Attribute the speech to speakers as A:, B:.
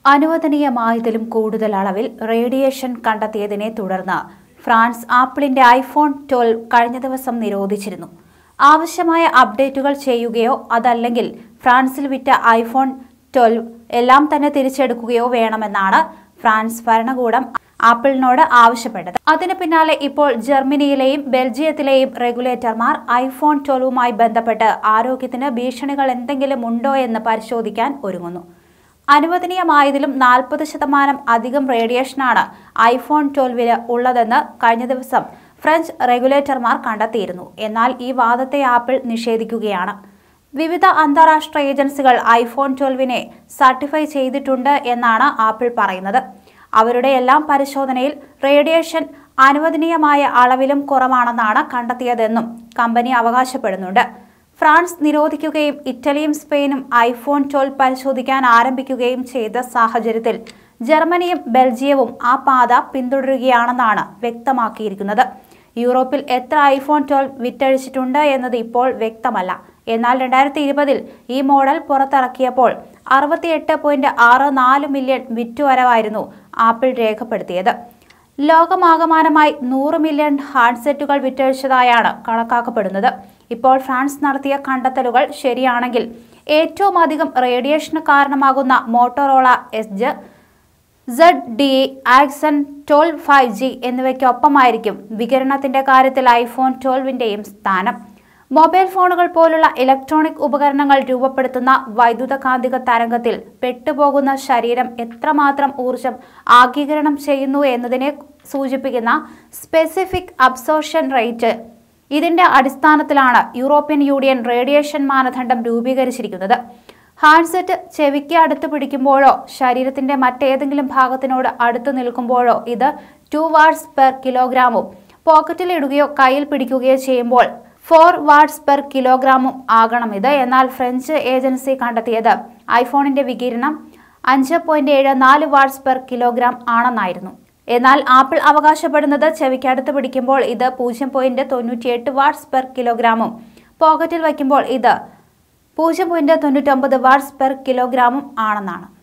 A: അനുവദനീയമായതിലും കൂടുതൽ അളവിൽ റേഡിയേഷൻ കണ്ടെത്തിയതിനെ തുടർന്ന് ഫ്രാൻസ് ആപ്പിളിന്റെ ഐഫോൺ ട്വൽവ് കഴിഞ്ഞ ദിവസം നിരോധിച്ചിരുന്നു ആവശ്യമായ അപ്ഡേറ്റുകൾ ചെയ്യുകയോ അതല്ലെങ്കിൽ ഫ്രാൻസിൽ വിറ്റ ഐഫോൺ ട്വൽവ് എല്ലാം തന്നെ തിരിച്ചെടുക്കുകയോ വേണമെന്നാണ് ഫ്രാൻസ് ഭരണകൂടം ആപ്പിളിനോട് ആവശ്യപ്പെട്ടത് അതിന് പിന്നാലെ ഇപ്പോൾ ജർമ്മനിയിലെയും ബെൽജിയത്തിലെയും റെഗുലേറ്റർമാർ ഐഫോൺ ട്വൽവുമായി ബന്ധപ്പെട്ട് ആരോഗ്യത്തിന് ഭീഷണികൾ എന്തെങ്കിലും ഉണ്ടോ എന്ന് പരിശോധിക്കാൻ ഒരുങ്ങുന്നു അനുവദനീയമായതിലും നാൽപ്പത് ശതമാനം അധികം റേഡിയേഷനാണ് ഐഫോൺ ട്വൽവിന് ഉള്ളതെന്ന് കഴിഞ്ഞ ദിവസം ഫ്രഞ്ച് റെഗുലേറ്റർമാർ കണ്ടെത്തിയിരുന്നു എന്നാൽ ഈ വാദത്തെ ആപ്പിൾ നിഷേധിക്കുകയാണ് വിവിധ അന്താരാഷ്ട്ര ഏജൻസികൾ ഐഫോൺ ട്വൽവിനെ സർട്ടിഫൈ ചെയ്തിട്ടുണ്ട് എന്നാണ് ആപ്പിൾ പറയുന്നത് അവരുടെ എല്ലാം പരിശോധനയിൽ റേഡിയേഷൻ അനുവദനീയമായ അളവിലും കുറവാണെന്നാണ് കണ്ടെത്തിയതെന്നും കമ്പനി അവകാശപ്പെടുന്നുണ്ട് ഫ്രാൻസ് നിരോധിക്കുകയും ഇറ്റലിയും സ്പെയിനും ഐഫോൺ ട്വൽവ് പരിശോധിക്കാൻ ആരംഭിക്കുകയും ചെയ്ത സാഹചര്യത്തിൽ ജർമ്മനിയും ബെൽജിയവും ആ പാത പിന്തുടരുകയാണെന്നാണ് വ്യക്തമാക്കിയിരിക്കുന്നത് യൂറോപ്പിൽ എത്ര ഐഫോൺ ട്വൽവ് വിറ്റഴിച്ചിട്ടുണ്ട് എന്നത് ഇപ്പോൾ വ്യക്തമല്ല എന്നാൽ രണ്ടായിരത്തി ഇരുപതിൽ ഈ മോഡൽ പുറത്തിറക്കിയപ്പോൾ അറുപത്തിയെട്ട് പോയിന്റ് ആറ് നാല് മില്യൺ വിറ്റുവരവായിരുന്നു ആപ്പിൾ രേഖപ്പെടുത്തിയത് ലോകമാകമാനമായി നൂറ് മില്യൺ ഹാൻഡ്സെറ്റുകൾ വിറ്റഴിച്ചതായാണ് കണക്കാക്കപ്പെടുന്നത് ഇപ്പോൾ ഫ്രാൻസ് നടത്തിയ കണ്ടെത്തലുകൾ ശരിയാണെങ്കിൽ ഏറ്റവും അധികം റേഡിയേഷന് കാരണമാകുന്ന Motorola S Z D Axon twelve five G എന്നിവയ്ക്കൊപ്പമായിരിക്കും വികിരണത്തിന്റെ കാര്യത്തിൽ ഐഫോൺ ട്വൽവിന്റെയും സ്ഥാനം മൊബൈൽ ഫോണുകൾ പോലുള്ള ഇലക്ട്രോണിക് ഉപകരണങ്ങൾ രൂപപ്പെടുത്തുന്ന വൈദ്യുതകാന്തിക തരംഗത്തിൽ പെട്ടുപോകുന്ന ശരീരം എത്രമാത്രം ഊർജം ആഗീകരണം ചെയ്യുന്നു എന്നതിനെ സൂചിപ്പിക്കുന്ന സ്പെസിഫിക് അബ്സോർഷൻ റേറ്റ് ഇതിന്റെ അടിസ്ഥാനത്തിലാണ് യൂറോപ്യൻ യൂണിയൻ റേഡിയേഷൻ മാനദണ്ഡം രൂപീകരിച്ചിരിക്കുന്നത് ഹാൻഡ്സെറ്റ് ചെവിക്ക് അടുത്ത് പിടിക്കുമ്പോഴോ ശരീരത്തിന്റെ മറ്റേതെങ്കിലും ഭാഗത്തിനോട് അടുത്ത് നിൽക്കുമ്പോഴോ ഇത് ടു വാട്ട്സ് പെർ കിലോഗ്രാമും പോക്കറ്റിൽ ഇടുകയോ കയ്യിൽ പിടിക്കുകയോ ചെയ്യുമ്പോൾ ഫോർ വാട്ട്സ് പെർ കിലോഗ്രാമും ആകണം ഇത് എന്നാൽ ഫ്രഞ്ച് ഏജൻസി കണ്ടെത്തിയത് ഐഫോണിന്റെ വികിരണം അഞ്ച് പോയിന്റ് ഏഴ് നാല് വാട്ട്സ് പെർ കിലോഗ്രാം ആണെന്നായിരുന്നു എന്നാൽ ആപ്പിൾ അവകാശപ്പെടുന്നത് ചെവിക്കടുത്ത് പിടിക്കുമ്പോൾ ഇത് പൂജ്യം പോയിന്റ് തൊണ്ണൂറ്റിയെട്ട് വാട്ട്സ് പെർ കിലോഗ്രാമും പോക്കറ്റിൽ വയ്ക്കുമ്പോൾ ഇത് പൂജ്യം പോയിന്റ് തൊണ്ണൂറ്റൊമ്പത് വാട്ട്സ് പെർ കിലോഗ്രാമും ആണെന്നാണ്